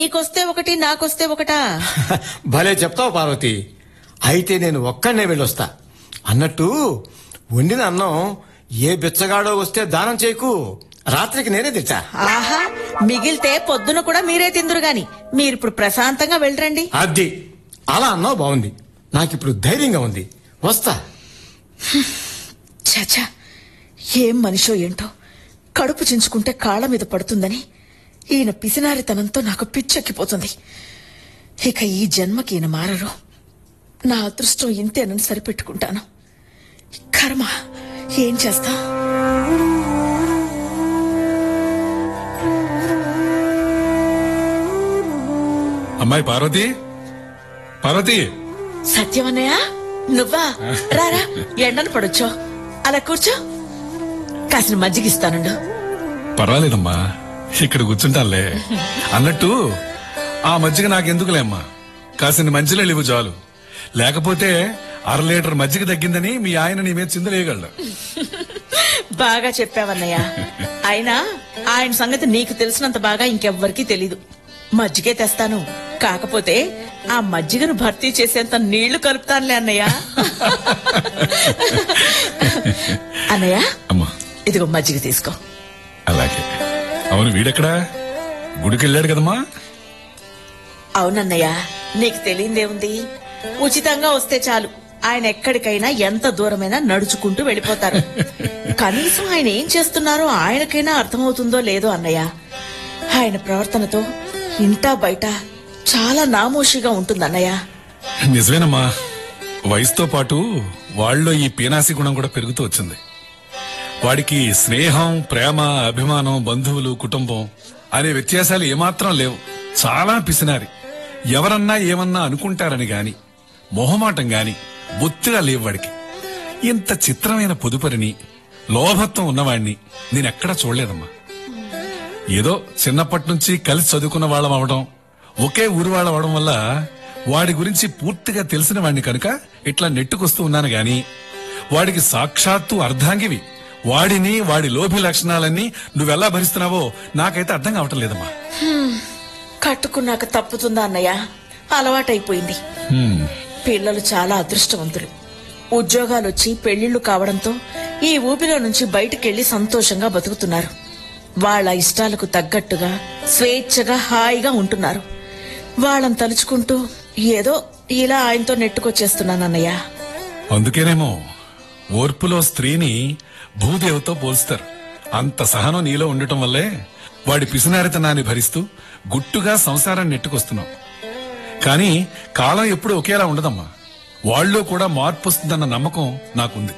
నీకొస్తే ఒకటి నాకొస్తే ఒకటా భలే చెప్తావు పార్వతి అయితే నేను ఒక్కడనే వెళ్ళొస్తా అన్నట్టు వండిన అన్నం ఏ బిచ్చగాడో వస్తే దానం చేయకు రాత్రికి నేనే తెచ్చా ఆహా మిగిలితే పొద్దున కూడా మీరే తిందురు గాని మీరిప్పుడు ప్రశాంతంగా వెళ్ళరండి అది అలా అన్నావు బాగుంది నాకిప్పుడు ధైర్యంగా ఉంది వస్తా చచా ఏం మనిషో ఏంటో కడుపు చించుకుంటే కాళ్ళ మీద పడుతుందని ఈయన పిసినారితనంతో నాకు పిచ్చెక్కిపోతుంది ఇక ఈ జన్మకి ఈయన మారరు నా అదృష్టం ఇంతేనని సరిపెట్టుకుంటాను కర్మ ఏం చేస్తా అమ్మాయి పార్వతి పార్వతి సత్యమన్నయ్య నువ్వా రారా ఎండను పడొచ్చో అలా కూర్చో కాసిన మజ్జిగిస్తానుండు పర్వాలేదమ్మా ఇక్కడ కూర్చుంటానులే అన్నట్టు ఆ మజ్జిగ నాకెందుకులే అమ్మా కాసిన మంచిలో లేవు చాలు లేకపోతే అర లీటర్ మజ్జిగ తగ్గిందని మీ ఆయన నీ మీద చిందలేయగలడు బాగా చెప్పావన్నయ్య అయినా ఆయన సంగతి నీకు తెలిసినంత బాగా ఇంకెవ్వరికీ తెలీదు మజ్జిగే తెస్తాను కాకపోతే ఆ మజ్జిగను భర్తీ చేసేంత నీళ్లు కలుపుతానులే అన్నయ్య అన్నయ్య అమ్మా ఇదిగో మజ్జిగ తీసుకో అలాగే అవును వీడెక్కడా గుడికి వెళ్ళాడు కదమ్మా అవునన్నయ్య నీకు తెలియందేముంది ఉచితంగా వస్తే చాలు ఆయన ఎక్కడికైనా ఎంత దూరమైనా నడుచుకుంటూ వెళ్ళిపోతారు కనీసం ఆయన ఏం చేస్తున్నారో ఆయనకైనా అర్థమవుతుందో లేదో అన్నయ్య ఆయన ప్రవర్తనతో ఇంటా బయట చాలా నామోషిగా ఉంటుందన్నయ్య నిజమేనమ్మా వయసుతో పాటు వాళ్ళలో ఈ పీనాసి గుణం కూడా పెరుగుతూ వచ్చింది వాడికి స్నేహం ప్రేమ అభిమానం బంధువులు కుటుంబం అనే వ్యత్యాసాలు ఏమాత్రం లేవు చాలా పిసినారి ఎవరన్నా ఏమన్నా అనుకుంటారని గాని మొహమాటం గాని బొత్తిగా లేవు వాడికి ఇంత చిత్రమైన పొదుపరిని లోభత్వం ఉన్నవాణ్ణి నేనెక్కడా చూడలేదమ్మా ఏదో చిన్నప్పటి నుంచి కలిసి చదువుకున్న వాళ్ళం అవడం ఒకే ఊరు వాళ్ళం అవడం వల్ల వాడి గురించి పూర్తిగా తెలిసిన వాడిని కనుక ఇట్లా నెట్టుకొస్తూ ఉన్నాను గాని వాడికి సాక్షాత్తు అర్ధాంగివి వాడిని వాడి లోభి లక్షణాలన్నీ నువ్వెలా భరిస్తున్నావో నాకైతే అర్థం కావటం లేదమ్మా కట్టుకున్నాక తప్పుతుందా అన్నయ్య అలవాటైపోయింది హ్మ్. పిల్లలు చాలా అదృష్టవంతులు ఉద్యోగాలొచ్చి పెళ్లిళ్లు కావడంతో ఈ ఊపిలో నుంచి బయటికెళ్లి సంతోషంగా బతుకుతున్నారు వాళ్ళ ఇష్టాలకు తగ్గట్టుగా స్వేచ్ఛగా హాయిగా ఉంటున్నారు వాళ్ళని తలుచుకుంటూ ఏదో ఇలా ఆయనతో నెట్టుకొచ్చేస్తున్నానన్నయ్య అందుకేనేమో ఓర్పులో స్త్రీని భూదేవతో పోల్స్తారు అంత సహనం నీలో ఉండటం వల్లే వాడి పిసినారితనాన్ని భరిస్తూ గుట్టుగా సంసారాన్ని నెట్టుకొస్తున్నావు కానీ కాలం ఎప్పుడు ఒకేలా ఉండదమ్మా వాళ్ళలో కూడా మార్పు వస్తుందన్న నమ్మకం నాకుంది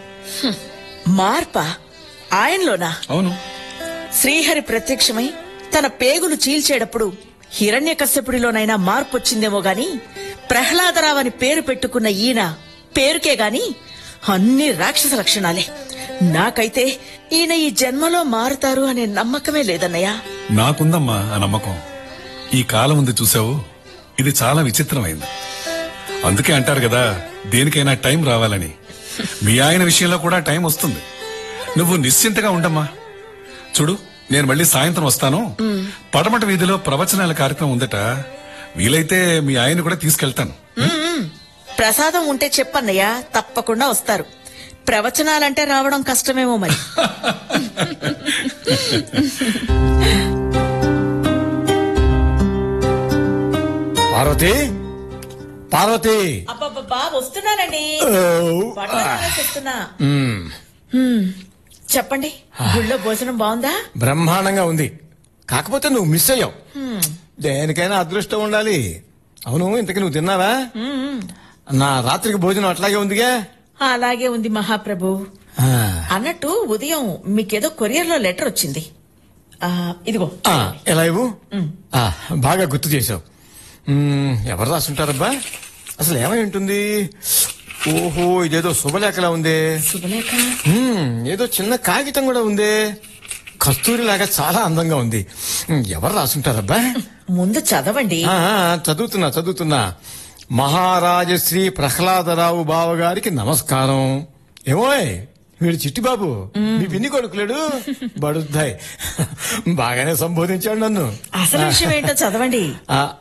మార్పా ఆయనలోనా అవును శ్రీహరి ప్రత్యక్షమై తన పేగులు చీల్చేటప్పుడు హిరణ్యకశ్యపుడిలోనైనా మార్పొచ్చిందేమో గాని ప్రహ్లాదరావు అని పేరు పెట్టుకున్న ఈయన పేరుకే గాని అన్ని రాక్షస లక్షణాలే నాకైతే ఈయన ఈ జన్మలో మారుతారు అనే నమ్మకమే లేదన్నయ్యా నాకుందమ్మా ఆ నమ్మకం ఈ కాలం ఉంది చూసావు ఇది చాలా విచిత్రమైంది అందుకే అంటారు కదా దేనికైనా టైం రావాలని మీ ఆయన విషయంలో కూడా టైం వస్తుంది నువ్వు నిశ్చింతగా ఉండమ్మా చూడు నేను మళ్ళీ సాయంత్రం వస్తాను పడమట వీధిలో ప్రవచనాల కార్యక్రమం ఉందట వీలైతే మీ ఆయన కూడా తీసుకెళ్తాను మ్మ్. ప్రసాదం ఉంటే చెప్పన్నయ్యా తప్పకుండా వస్తారు ప్రవచనాలంటే రావడం కష్టమేమో మరి పార్వతి పార్వతి అబ్బబ్బబ్బా వస్తున్నానండి ఓ. వంటగదిలో చేస్తున్నా మ్మ్. మ్మ్. చెప్పండి గుళ్ళో భోజనం బాగుందా బ్రహ్మాండంగా ఉంది కాకపోతే నువ్వు మిస్ అయ్యావు దేనికైనా అదృష్టం ఉండాలి అవును ఇంతకీ నువ్వు తిన్నావా నా రాత్రికి భోజనం అట్లాగే ఉందిగా అలాగే ఉంది మహాప్రభు ఆ, అన్నట్టు ఉదయం మీకేదో కొరియర్ లో లెటర్ వచ్చింది ఆ, ఇదిగో ఆ, ఎలా ఇవ్వు ఆ, బాగా గుర్తు చేసావు మ్మ్, ఎవరు రాసుంటారబ్బా అసలు ఏమై ఉంటుంది ఓహో ఇదేదో శుభలేఖలా ఉందే శుభలేఖ మ్మ్, ఏదో చిన్న కాగితం కూడా ఉందే కస్తూరి లాగా చాలా అందంగా ఉంది మ్మ్, ఎవరు రాసుంటారబ్బా ముందు చదవండి ఆ, ఆ, చదువుతున్నా చదువుతున్నా మహారాజశ్రీ ప్రహ్లాదరావు బావ గారికి నమస్కారం ఏమోయ్ వీడు చిట్టిబాబు మీ పిన్ని కొడుకులేడు బడుద్దాయి బాగానే సంబోధించాడు నన్ను అసలు విషయం ఏంటో చదవండి ఆ,